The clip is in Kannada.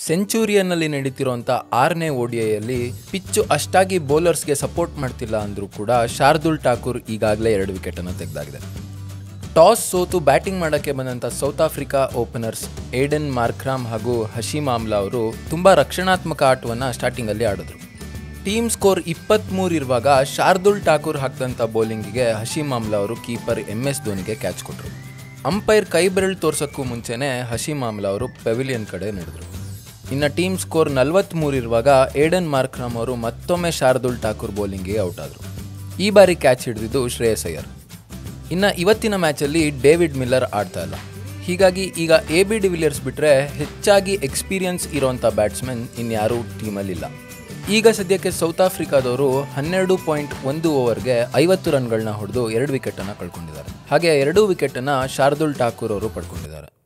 ಸೆಂಚುರಿಯನ್ನಲ್ಲಿ ನಡೀತಿರುವಂಥ ಆರನೇ ಓಡಿಐಯಲ್ಲಿ ಪಿಚ್ಚು ಅಷ್ಟಾಗಿ ಬೌಲರ್ಸ್ಗೆ ಸಪೋರ್ಟ್ ಮಾಡ್ತಿಲ್ಲ ಅಂದರೂ ಕೂಡ ಶಾರ್ದುಲ್ ಠಾಕೂರ್ ಈಗಾಗಲೇ ಎರಡು ವಿಕೆಟನ್ನು ತೆಗೆದಾಗಿದೆ ಟಾಸ್ ಸೋತು ಬ್ಯಾಟಿಂಗ್ ಮಾಡೋಕ್ಕೆ ಬಂದಂಥ South Africa openers Aiden Markram ಹಾಗೂ ಹಶೀಮ್ ಆಮ್ಲಾ ಅವರು ತುಂಬ ರಕ್ಷಣಾತ್ಮಕ ಆಟವನ್ನು ಸ್ಟಾರ್ಟಿಂಗಲ್ಲಿ ಆಡಿದ್ರು ಟೀಮ್ ಸ್ಕೋರ್ ಇಪ್ಪತ್ತ್ಮೂರು ಇರುವಾಗ ಶಾರ್ದುಲ್ ಠಾಕೂರ್ ಹಾಕಿದಂಥ ಬೌಲಿಂಗಿಗೆ ಹಶೀಮ್ ಆಮ್ಲಾ ಅವರು ಕೀಪರ್ ಎಂ ಎಸ್ ಧೋನಿಗೆ ಕ್ಯಾಚ್ ಕೊಟ್ಟರು ಅಂಪೈರ್ ಕೈ ಬೆರಳು ತೋರ್ಸೋಕ್ಕೂ ಮುಂಚೆನೇ ಹಶೀಮ್ ಆಮ್ಲಾ ಅವರು ಪೆವಿಲಿಯನ್ ಕಡೆ ನಡೆದರು ಇನ್ನು ಟೀಮ್ ಸ್ಕೋರ್ ನಲವತ್ತ್ಮೂರು ಇರುವಾಗ ಏಡನ್ ಮಾರ್ಕ್ರಾಮ್ ಅವರು ಮತ್ತೊಮ್ಮೆ ಶಾರ್ದುಲ್ ಠಾಕೂರ್ ಬೌಲಿಂಗಿಗೆ ಔಟ್ ಆದರು ಈ ಬಾರಿ ಕ್ಯಾಚ್ ಹಿಡಿದಿದ್ದು ಶ್ರೇಯಸ್ ಅಯ್ಯರ್ ಇನ್ನು ಇವತ್ತಿನ ಮ್ಯಾಚಲ್ಲಿ ಡೇವಿಡ್ ಮಿಲ್ಲರ್ ಆಡ್ತಾ ಇಲ್ಲ ಹೀಗಾಗಿ ಈಗ ಎ ಬಿ ಡಿವಿಲಿಯರ್ಸ್ ಬಿಟ್ಟರೆ ಹೆಚ್ಚಾಗಿ ಎಕ್ಸ್ಪೀರಿಯನ್ಸ್ ಇರೋಂಥ ಬ್ಯಾಟ್ಸ್ಮನ್ ಇನ್ಯಾರೂ ಟೀಮಲ್ಲಿಲ್ಲ ಈಗ ಸದ್ಯಕ್ಕೆ ಸೌತ್ ಆಫ್ರಿಕಾದವರು ಹನ್ನೆರಡು ಪಾಯಿಂಟ್ ಒಂದು ಓವರ್ಗೆ ಐವತ್ತು ರನ್ಗಳನ್ನ ಹೊಡೆದು ಎರಡು ವಿಕೆಟನ್ನು ಕಳ್ಕೊಂಡಿದ್ದಾರೆ ಹಾಗೆ ಎರಡೂ ವಿಕೆಟನ್ನು ಶಾರ್ದುಲ್ ಠಾಕೂರ್ ಅವರು ಪಡ್ಕೊಂಡಿದ್ದಾರೆ